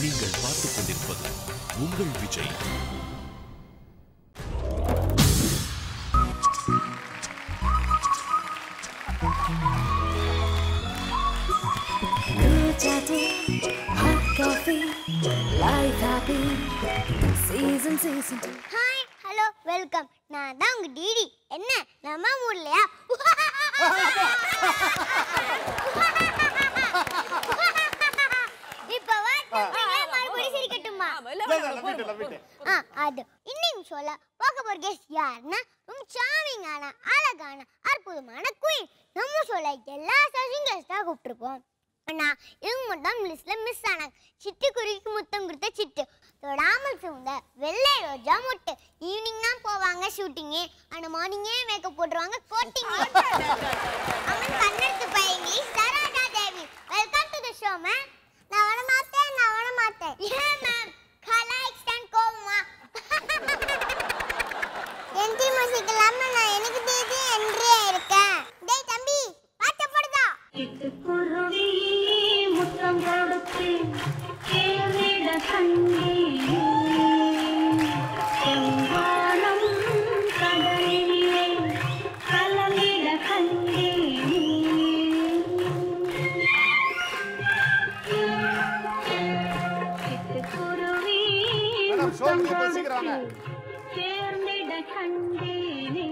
நீங்கள் பார்த்துக் கொண்டிருப்பது உங்கள் Vijay Chatting, hot coffee, life happy, season season two. Hi hello welcome நான் தான் உங்க டிடி என்ன நம்ம ஊர்லயா இப்ப வாட்டுங்க மறுபடியும் சிரிக்கட்டுமா ஆ அது இன்னைக்கு சொல்ல பார்க்க போற கெஸ்ட் யாருன்னா ரொம்ப சாமிங்கான அழகான அற்புதமான குயின் நம்ம சொல்ல எல்லா சர்ஜிங் கெஸ்டா கூப்பிட்டுருப்போம் ஆனா இவங்க மட்டும் லிஸ்ட்ல மிஸ் ஆனாங்க சிட்டுக்குருவிக்கு முத்தம் கொடுத்த சிட்டு தொடாமல் சூழ்ந்த வெள்ளை ரோஜா மொட்டு ஈவினிங் தான் போவாங்க ஷூட்டிங்கு ஆனா மார்னிங்கே மேக்கப் போட்டுருவாங்க கோட்டிங் அவன் கண்ணெடுத்து பையங்கி Saroja Devi welcome to the show ma'am நான் வர மாட்டேன் நான் வர மாட்டேன் ஏன் மேம் கலாய்ச்சிட்டேன் கோவமா என்ட்ரி மியூசிக் இல்லாம நான் எனக்கு தேதி என்ட்ரி ஆயிருக்கேன் டேய் தம்பி பாட்டு போடுதா சிட்டுக்குருவி முத்தம் கொடுத்து கேளிட கண்டே செவ்வானம் கடலிலே கலந்திட கண்டே சிட்டுக்குருவி முத்தம் கொடுத்து சேர்ந்திட கண்டேனே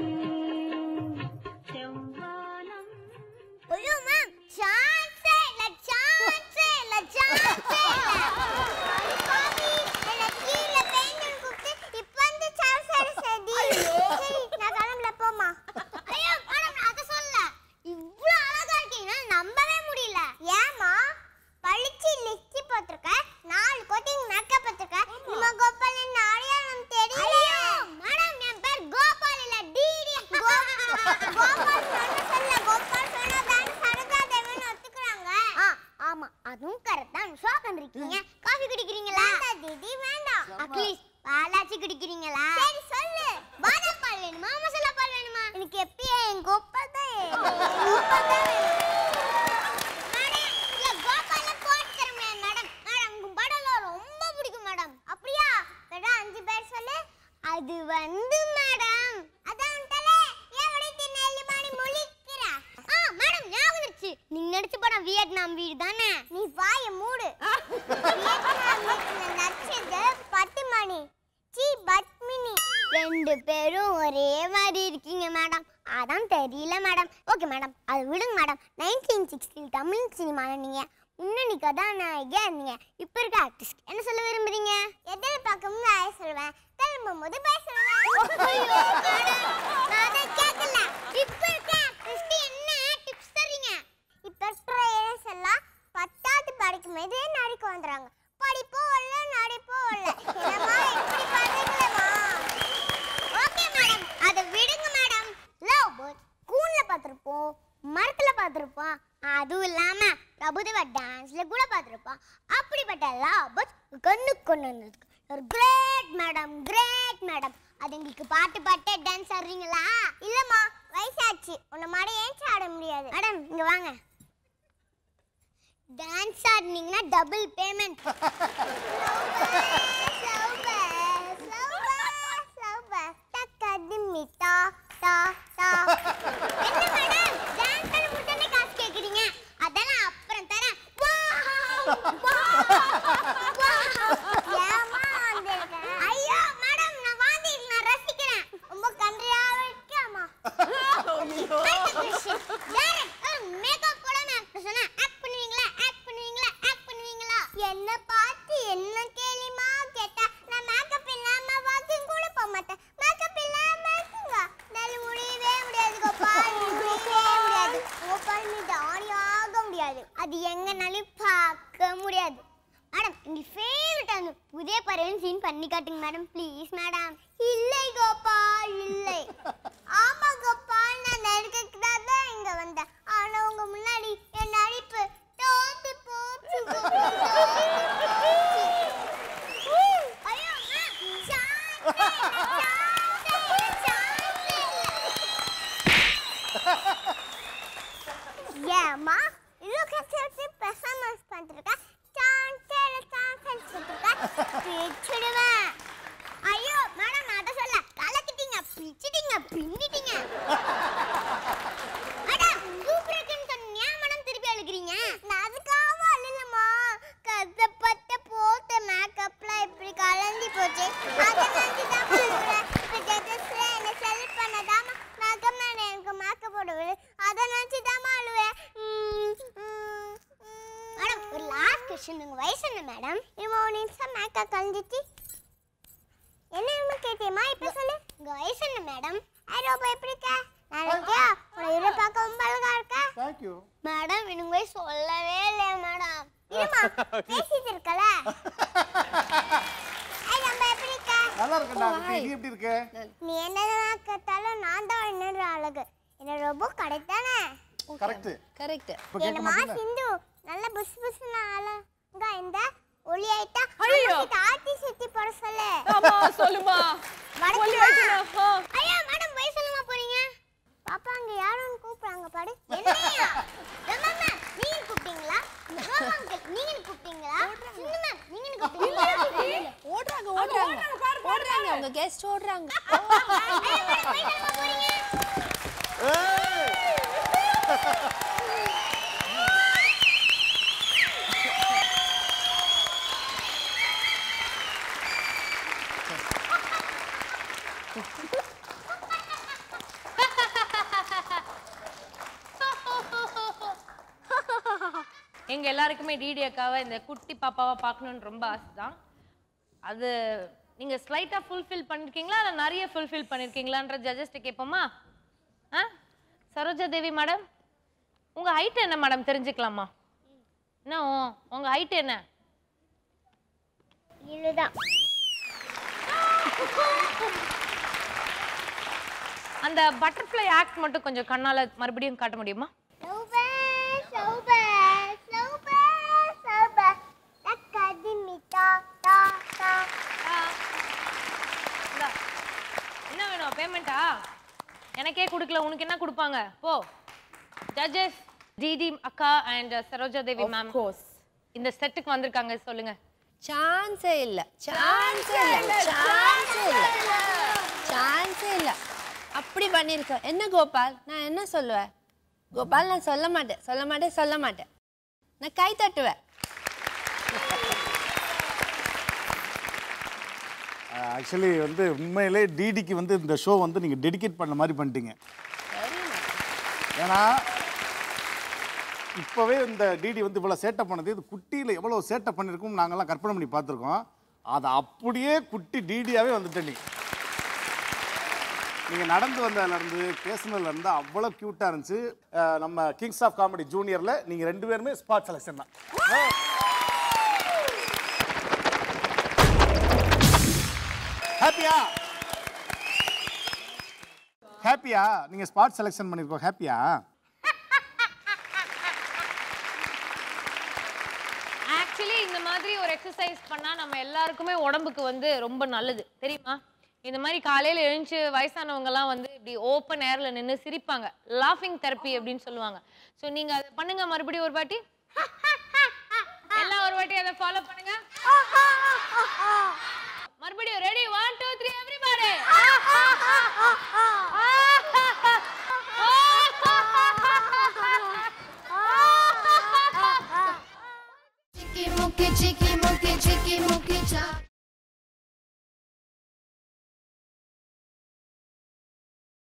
செவ்வானம் ஐயோ மேம் சான்ஸே இல்ல சான்ஸே இல்ல சான்ஸே இல்ல பாவி என்ன கீழ பெயிண்ட் கூப்பிட்டு இப்ப வந்து சான்ஸ் சரி சரி நான் கிளம்பல போமா ஐயோ மேடம் அத சொல்ல இவ்ளோ அழகா இருக்கீங்கன்னா நம்பவே முடியல ஏமா பளிச்சு லிஸ்டி போட்டிருக்க நாலு கோட்டிங் மேக்கப் போட்டிருக்க நம்ம கோபால் என்ன அடையாளம் தெரியல மேடம் என் பேர் கோபால் இல்ல டிடி கோபால் சொன்ன சொல்ல கோபால் சொன்னா தான் சரதா தேவன் ஒத்துக்குறாங்க ஆ ஆமா அதுவும் கரெக்ட் தான் ஷோ கண்டிருக்கீங்க காஃபி குடிக்கிறீங்களா டிடி வேண்டாம் அட்லீஸ்ட் பாலாச்சி குடிக்கிறீங்களா சரி சொல்லு பாதாம் பால் வேணுமா மசாலா பால் வேணுமா எனக்கு எப்பயே என் கோபால் தான் கோபால் தான் வேணும் மேடம், இல்ல கோபால போட்டு தரேன் மேடம். மேடம், உங்க படம்லாம் ரொம்ப பிடிக்கும் மேடம். அப்படியா? மேடம், அஞ்சு பேர் சொல்லு. அது வந்து மேடம் அதான் உன்டலே ஏன் உடைத்து நெல்லிமானி முழிக்கிற ஆ மேடம் ஞாபகம் வந்துருச்சு நீங்க நடிச்ச படம் வியட்நாம் வீடு தானே நீ வாய மூடு வியட்நாம் வீட்டுல நடிச்சது பட்டுமணி சி பத்மினி ரெண்டு பேரும் ஒரே மாதிரி இருக்கீங்க மேடம் அதான் தெரியல மேடம் ஓகே மேடம் அது விடுங்க மேடம் நைன்டீன் சிக்ஸ்டில் தமிழ் சினிமாவில் நீங்கள் முன்னணி கதாநாயகியா இருந்தீங்க இப்போ இருக்க ஆர்டிஸ்ட் என்ன சொல்ல விரும்புறீங்க எதில் பார்க்கும் நான் சொல்லுவேன் கிளம்பும் போது பாய் சொல்லுவேன் நான் அதை கேட்கல இப்போ இருக்க ஆர்டிஸ்ட் என்ன டிப்ஸ் தரீங்க இப்போ இருக்கிற ஏஎஸ் எல்லாம் பத்தாவது படிக்கும் போதே நடிக்க வந்துடுறாங்க படிப்போ இல்ல நடிப்போ இல்ல என்னம்மா இப்படி பண்றீங்களேம்மா ஓகே மேடம் அதை விடுங்க மேடம் லவ் பேர்ட் கூன்ல பார்த்துருப்போம் மரத்துல பார்த்துருப்போம் அதுவும் இல்லாம பிரபுதேவா டான்ஸ்ல கூட பார்த்துருப்போம் அப்படிப்பட்ட லவ் பேர்ட் கண்ணு கொண்டு வந்ததுக்கு ஒரு கிரேட் மேடம் கிரேட் மேடம் அது எங்களுக்கு பாட்டு பாட்டே டான்ஸ் ஆடுறீங்களா இல்லம்மா வயசாச்சு உன்னை மாதிரி ஏன் ஆட முடியாது மேடம் இங்க வாங்க டான்ஸ் ஆடினீங்கன்னா டபுள் பேமெண்ட் ஐயோ மேடம் நான் வாந்தி நான் ரசிக்கிறேன் ரொம்ப கன்றியாவே இருக்காமா மேக்கப் போடாம ஆக்ட் சொன்னா ஆக்ட் பண்ணுவீங்களா ஆக்ட் பண்ணுவீங்களா ஆக்ட் பண்ணுவீங்களா என்ன பார்த்து என்ன கேலிமா கேட்டா நான் மேக்கப் இல்லாம வாக்கிங் கூட போக மாட்டேன் மேக்கப் இல்லாம இருக்குங்க என்னால முடியவே முடியாது கோபால் முடியவே முடியாது கோபால் மீது ஆணியாக முடியாது அது எங்கனாலும் பார்க்க முடியாது மேடம் உங்க ஃபேவரட் அந்த புதிய பறவை சீன் பண்ணி காட்டுங்க மேடம் ப்ளீஸ் மேடம் இல்லை கோபால் இல்லை ஆமா கோபால் நான் நடிக்கிறதுக்காக தான் இங்க வந்தேன் ஆனா உங்க முன்னாடி என் நடிப்பு தோத்து போச்சு ஐயோ மேம் ஏமா இது கட்சி பெர்ஃபார்மன்ஸ் பண்ணிருக்கா சான்ஸ் சான்ஸ் என்ன மேடம் இவன் ஒரு நிமிஷம் மேக்கப் கழிஞ்சிச்சு என்ன என்ன கேட்டியம்மா இப்ப சொல்லு உங்க வயசு என்ன மேடம் ஐரோப்பா எப்படி இருக்க நல்லா இருக்கியா உன இரு பார்க்க ரொம்ப அழகா இருக்க தேங்க்யூ மேடம் எனக்கு வயசு சொல்லவே இல்லையா மேடம் இருமா பேசிட்டு இருக்கல ஐ நம்ம எப்படி இருக்க நல்லா இருக்கேன்டா குட்டி. நீ எப்படி இருக்க நீ என்னதான் கேட்டாலும் நான் தான் என்னோட அழகு என்ன ரொம்ப கரெக்டானே கரெக்ட் கரெக்ட் இப்போ கேட்க என்னமா மாட்டீங்களா சிந்து நல்ல புஸ் புஸ்னு அழகா இந்த ஒளி ஆயிட்டா ஐயோ. ஆர்த்தி சுத்தி போட சொல்லு ஆமா சொல்லுமா ஒலி ஆயிட்டுனா, ஆ. ஐயா மேடம் போய் சொல்லுமா போறீங்க பாப்பா அங்க யாரும் கூப்பிடுறாங்க பாடு என்னையா ரம்மா நீங்க கூப்பிட்டீங்களா ரோமா uncle, நீங்க கூப்பிட்டீங்களா சின்ன மேம் நீங்க கூப்பிட்டீங்களா ஓடுறாங்க ஓடுறாங்க ஓடுறாங்க உங்க கெஸ்ட் ஓடுறாங்க ஐயா மேடம் போய் சொல்லுமா போறீங்க எங்க எல்லாருக்குமே டிடி அக்காவை இந்த குட்டி பாப்பாவை பார்க்கணும்னு ரொம்ப ஆசை தான் அது நீங்க ஸ்லைட்டா ஃபுல்ஃபில் பண்ணிருக்கீங்களா இல்லை நிறைய ஃபுல்ஃபில் பண்ணிருக்கீங்களான்ற ஜட்ஜஸ்ட்ட கேட்போமா ஆ சரோஜா தேவி மேடம் உங்க ஹைட் என்ன மேடம் தெரிஞ்சுக்கலாமா என்ன உ- உங்க ஹைட் என்ன இதுதான் அந்த பட்டர்ஃப்ளை ஆக்ட் மட்டும் கொஞ்சம் கண்ணால மறுபடியும் காட்ட முடியுமா சூப்பர் சூப்பர் சூப்பர் சூப்பர் தக்கதி தா தா தா இந்தா. என்ன வேணும் பேமெண்ட்டா எனக்கே கொடுக்கல உனக்கு என்ன கொடுப்பாங்க போ ஜட்ஜஸ் டிடி அக்கா அண்ட் சரோஜா தேவி மேம் கோர்ஸ் இந்த செட்டுக்கு வந்திருக்காங்க சொல்லுங்க சான்ஸே இல்ல சான்ஸே இல்ல சான்ஸே இல்ல சான்ஸே இல்ல அப்படி பண்ணிருக்க என்ன கோபால் நான் என்ன சொல்லுவேன் கோபால் நான் சொல்ல மாட்டேன் சொல்ல மாட்டேன் சொல்ல மாட்டேன் நான் கை தட்டுவேன் ஆக்சுவலி வந்து உண்மையிலே டிடிக்கு வந்து இந்த ஷோ வந்து நீங்கள் டெடிகேட் பண்ண மாதிரி பண்ணிட்டீங்க ஏன்னா இப்போவே இந்த டிடி வந்து இவ்வளோ சேட்டை பண்ணது இது குட்டியில் எவ்வளோ சேட்டை பண்ணியிருக்கும் நாங்கள்லாம் கற்பனை பண்ணி பார்த்துருக்கோம் அதை அப்படியே குட்டி டிடியாகவே வந்துட்டேன் நீ நீங்கள் நடந்து வந்ததுலேருந்து பேசுனதுலேருந்து அவ்வளோ க்யூட்டாக இருந்துச்சு அஹ் நம்ம கிங்ஸ் ஆஃப் காமெடி ஜூனியரில் நீங்கள் ரெண்டு பேருமே ஸ்பாட் செலெக்ஷன் தான் ஹாப்பியா ஹாப்பியா நீங்கள் ஸ்பாட் செலெக்ஷன் பண்ணியிருக்கோம் ஹாப்பியா ஆக்சுவலி இந்த மாதிரி ஒரு எக்ஸசைஸ் பண்ணா நம்ம எல்லாருக்குமே உடம்புக்கு வந்து ரொம்ப நல்லது தெரியுமா இந்த மாதிரி காலையில எழுந்துச்சு வயசானவங்க எல்லாம் வந்து இப்படி ஓப்பன் ஏர்ல நின்னு சிரிப்பாங்க லாஃபிங் தெரப்பி அப்படின்னு சொல்லுவாங்க ஸோ நீங்க அதை பண்ணுங்க மறுபடியும் ஒரு வாட்டி எல்லாம் ஒரு வாட்டி அதை ஃபாலோ பண்ணுங்க மறுபடியும் ready one two three everybody Chicky mookie, chicky mookie, chicky mookie cha.